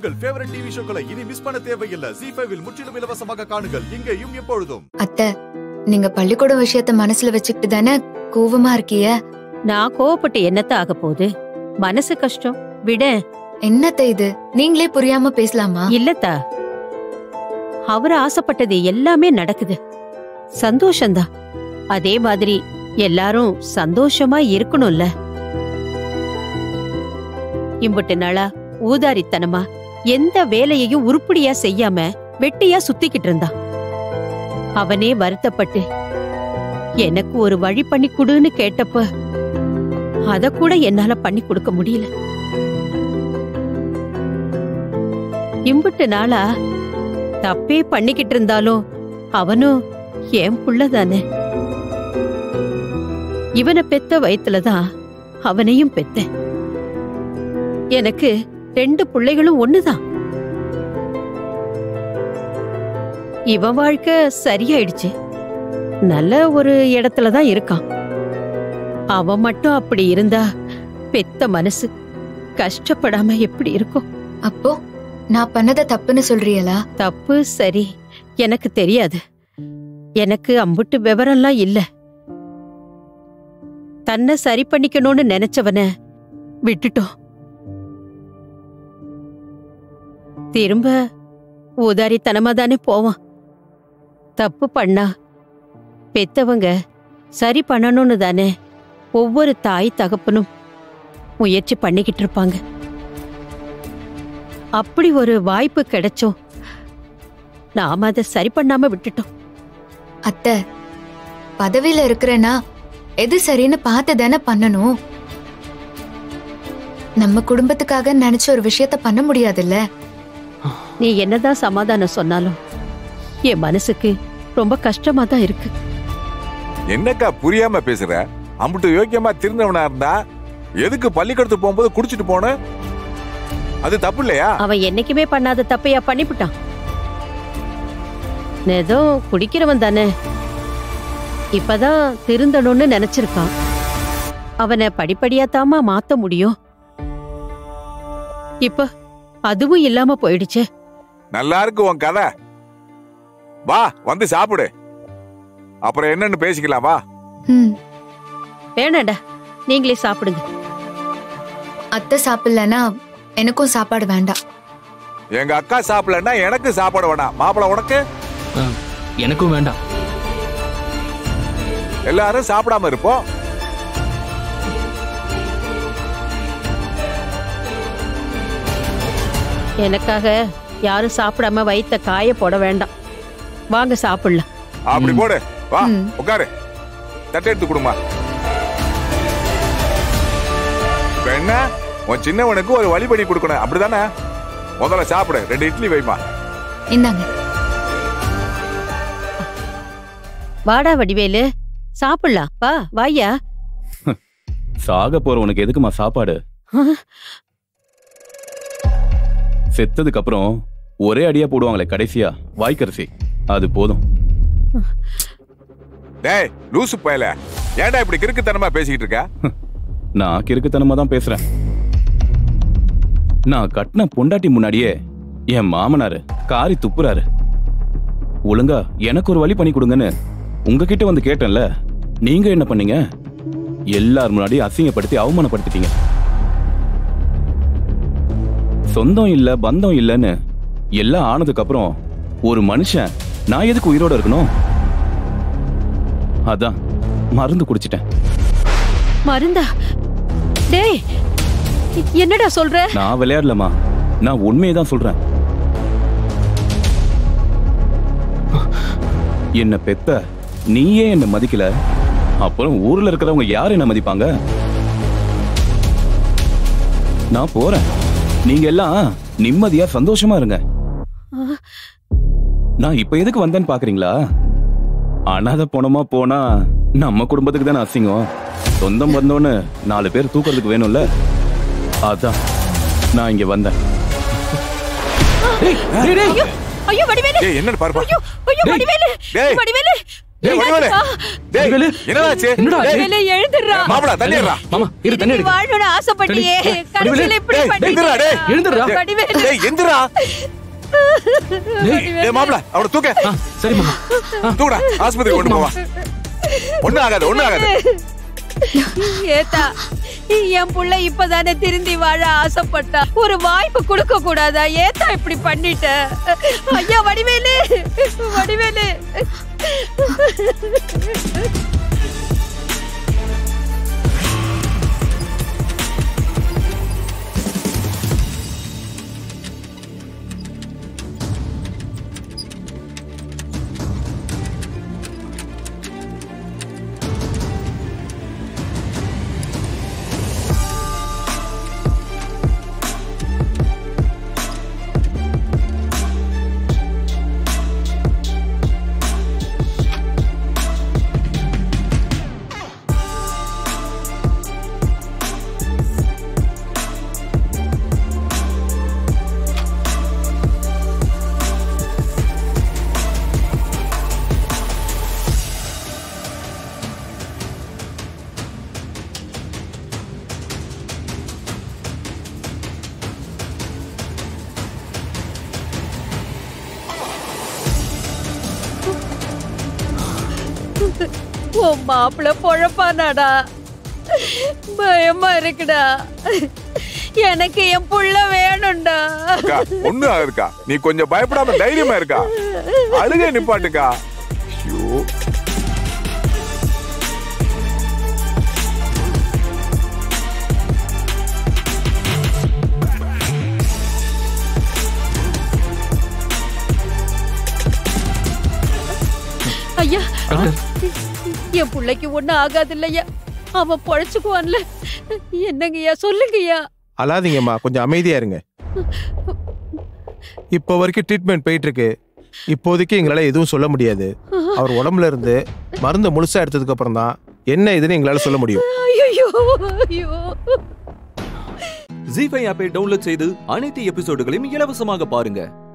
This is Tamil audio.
உங்கள் ஃபேவரட் டிவி ஷோக்களை இனி மிஸ் பண்ண தேவையில்லை ஜி ஃபைவில் முற்றிலும் இலவசமாக காணுங்கள் இங்கேயும் எப்பொழுதும் அத்தை நீங்க பள்ளிக்கூடம் விஷயத்த மனசுல வச்சுக்கிட்டு தானே கோவமா இருக்கிய நான் கோவப்பட்டு என்னத்த ஆக போகுது மனசு கஷ்டம் விட என்னத்த இது நீங்களே புரியாம பேசலாமா இல்லத்தா அவர் ஆசைப்பட்டது எல்லாமே நடக்குது சந்தோஷம்தான் அதே மாதிரி எல்லாரும் சந்தோஷமா இருக்கணும்ல இம்புட்டு நாளா ஊதாரித்தனமா எந்த வேலையையும் உருப்படியா செய்யாம வெட்டியா சுத்திக்கிட்டு இருந்தான் அவனே வருத்தப்பட்டு எனக்கு ஒரு வழி பண்ணி குடுன்னு கேட்டப்ப அத கூட என்னால பண்ணி கொடுக்க முடியல இம்புட்டு நாளா தப்பே பண்ணிக்கிட்டு இருந்தாலும் அவனும் என் புள்ளதானே இவனை பெத்த வயித்துலதான் அவனையும் பெத்தேன் எனக்கு ரெண்டு பிள்ளைகளும் ஒண்ணுதான் இவன் வாழ்க்கை சரியாயிடுச்சு நல்ல ஒரு இடத்துல தான் இருக்கான் அவன் மட்டும் அப்படி இருந்தா பெத்த மனசு கஷ்டப்படாம எப்படி இருக்கும் அப்போ நான் பண்ணத தப்புன்னு சொல்றியலா தப்பு சரி எனக்கு தெரியாது எனக்கு அம்புட்டு விவரம்லாம் இல்ல தன்னை சரி பண்ணிக்கணும்னு நினைச்சவன விட்டுட்டோம் திரும்ப உதாரித்தனமா தானே போவான் தப்பு பண்ணா பெத்தவங்க சரி பண்ணணும்னு தானே ஒவ்வொரு தாய் தகப்பனும் முயற்சி பண்ணிக்கிட்டு இருப்பாங்க அப்படி ஒரு வாய்ப்பு கிடைச்சோம் நாம அதை சரி பண்ணாம விட்டுட்டோம் அத்தை பதவியில இருக்கிறேன்னா எது சரின்னு பார்த்து தானே பண்ணணும் நம்ம குடும்பத்துக்காக நினைச்ச ஒரு விஷயத்த பண்ண முடியாதுல்ல நீ என்னதான் சமாதானம் சொன்னாலும் என் மனசுக்கு ரொம்ப கஷ்டமா தான் இருக்கு என்னக்கா புரியாம பேசுற அம்புட்டு யோக்கியமா திருந்தவனா இருந்தா எதுக்கு பள்ளிக்கூடத்துக்கு போகும்போது குடிச்சிட்டு போன அது தப்பு இல்லையா அவன் என்னைக்குமே பண்ணாத தப்பையா பண்ணிவிட்டான் ஏதோ குடிக்கிறவன் தானே இப்பதான் திருந்தணும்னு நினைச்சிருக்கான் அவனை படிப்படியா தாமா மாத்த முடியும் இப்ப அதுவும் இல்லாம போயிடுச்சே நல்லா இருக்கு உன் கதை வா வந்து சாப்பிடு அப்புறம் என்னன்னு பேசிக்கலாம் வா ம் வேணாண்டா நீங்களே சாப்பிடுங்க அத்தை சாப்பிடலன்னா எனக்கும் சாப்பாடு வேண்டாம் எங்க அக்கா சாப்பிடலன்னா எனக்கு சாப்பாடு வேணாம் மாப்பிள உனக்கு ஆ, எனக்கும் வேண்டாம் எல்லாரும் சாப்பிடாம இருப்போம் எனக்காக யாரும் சாப்பிடாம வயித்த காய போட வேண்டாம் வாங்க சாப்பிடலாம் அப்படி ம். போடு வா ம். உட்காரு தட்டை எடுத்து கொடுமா இப்ப என்ன உன் சின்னவனுக்கு ஒரு வழிபடி கொடுக்கணும் அப்படிதானே முதல்ல சாப்பிடு ரெண்டு இட்லி வைமா இந்தாங்க வாடா வடிவேலு சாப்பிடலாம் வா வாயா சாக போறவனுக்கு எதுக்குமா சாப்பாடு செத்ததுக்கு அப்புறம் ஒரே அடியா போடுவாங்களே கடைசியா வாய்க்கரிசி அது போதும் டேய் லூசு பயல ஏன்டா இப்படி கிறுக்குத்தனமா பேசிக்கிட்டு இருக்க நான் கிறுக்குத்தனமா தான் பேசுறேன் நான் கட்டின பொண்டாட்டி முன்னாடியே என் மாமனாரு காரி துப்புறாரு ஒழுங்கா எனக்கு ஒரு வழி பண்ணி கொடுங்கன்னு உங்ககிட்ட வந்து கேட்டேன்ல நீங்க என்ன பண்ணீங்க எல்லார் முன்னாடி அசிங்கப்படுத்தி அவமானப்படுத்திட்டீங்க சொந்தம் இல்ல பந்தம் இல்லைன்னு எல்லாம் ஆனதுக்கு அப்புறம் ஒரு மனுஷன் நான் எதுக்கு உயிரோட இருக்கணும் அதான் மருந்து குடிச்சிட்டேன் மருந்தா டேய் என்னடா சொல்ற நான் விளையாடலமா நான் உண்மையை தான் சொல்றேன் என்ன பெத்த நீயே என்ன மதிக்கல அப்புறம் ஊர்ல இருக்கிறவங்க யார் என்ன மதிப்பாங்க நான் போறேன் நீங்க எல்லாம் நிம்மதியா சந்தோஷமா இருங்க நான் இப்ப எதுக்கு வந்தேன்னு பாக்குறீங்களா அனாதை போனமா போனா நம்ம குடும்பத்துக்கு தானே அசிங்கம் சொந்தம் வந்தோன்னு நாலு பேர் தூக்குறதுக்கு வேணும்ல அதான் நான் இங்க வந்தேன் ஐயோ ஐயோ வடிவேலு டேய் என்னன்னு பாருப்பா ஐயோ ஐயோ டேய், வடிவேலு டேய். வடிவேலு டேய் வடிவேலு டேய் வடிவேலு. என்னடா ஆச்சு என்னடா ஆச்சு? டேய், வடிவேலு, எழுந்துடுறா மாப்பிள தண்ணி ஏறா மாமா இரு தண்ணி நீ எடுக்க வாழணும்னு ஆசைப்பட்டியே தண்ணி. கடைசியில இப்படி டேய், எந்திரா, டேய். பண்ணிட்டேடா. எழுந்துடுறா. வடிவேலு டேய் எந்திரா டேய் மாப்பிள அவள தூக்க ஆ சரி மாமா தூக்குடா ஆஸ்பத்திரிக்கு கொண்டு போவா ஒண்ணு ஆகாது ஒண்ணு ஆகாது ஏத்தா என் புள்ள இப்பதானே திருந்தி வாழ ஆசைப்பட்டா ஒரு வாய்ப்பு கொடுக்க கூடாதா ஏத்தா இப்படி பண்ணிட்ட ஐயா வடிவேலு வடிவேலு உன் மாப்பிள்ள பொழப்பானாடா பயமா இருக்குடா எனக்கு என் புள்ள வேணும்டா அக்கா ஒண்ணு ஆகுதுக்கா நீ கொஞ்சம் பயப்படாம தைரியமா இருக்கா அழுகை நிப்பாட்டுக்கா ஐயோ ஐயா டாக்டர் என் புள்ளைக்கு ஒண்ணும் ஆகாது இல்லையா அவன் பொழைச்சுக்குவான்ல என்னங்கய்யா சொல்லுங்கய்யா அழாதீங்கம்மா கொஞ்சம் அமைதியா இருங்க இப்போ வரைக்கும் ட்ரீட்மெண்ட் போயிட்டு இருக்கு இப்போதைக்கு எங்களால எதுவும் சொல்ல முடியாது அவர் உடம்புல இருந்து மருந்து முழுசா எடுத்ததுக்கு அப்புறம் தான் என்ன இதுன்னு எங்களால சொல்ல முடியும் ஐயோ ஐயோ ஜி ஃபைவ் ஆப்பை டவுன்லோட் செய்து அனைத்து எபிசோடுகளையும் இலவசமாக பாருங்க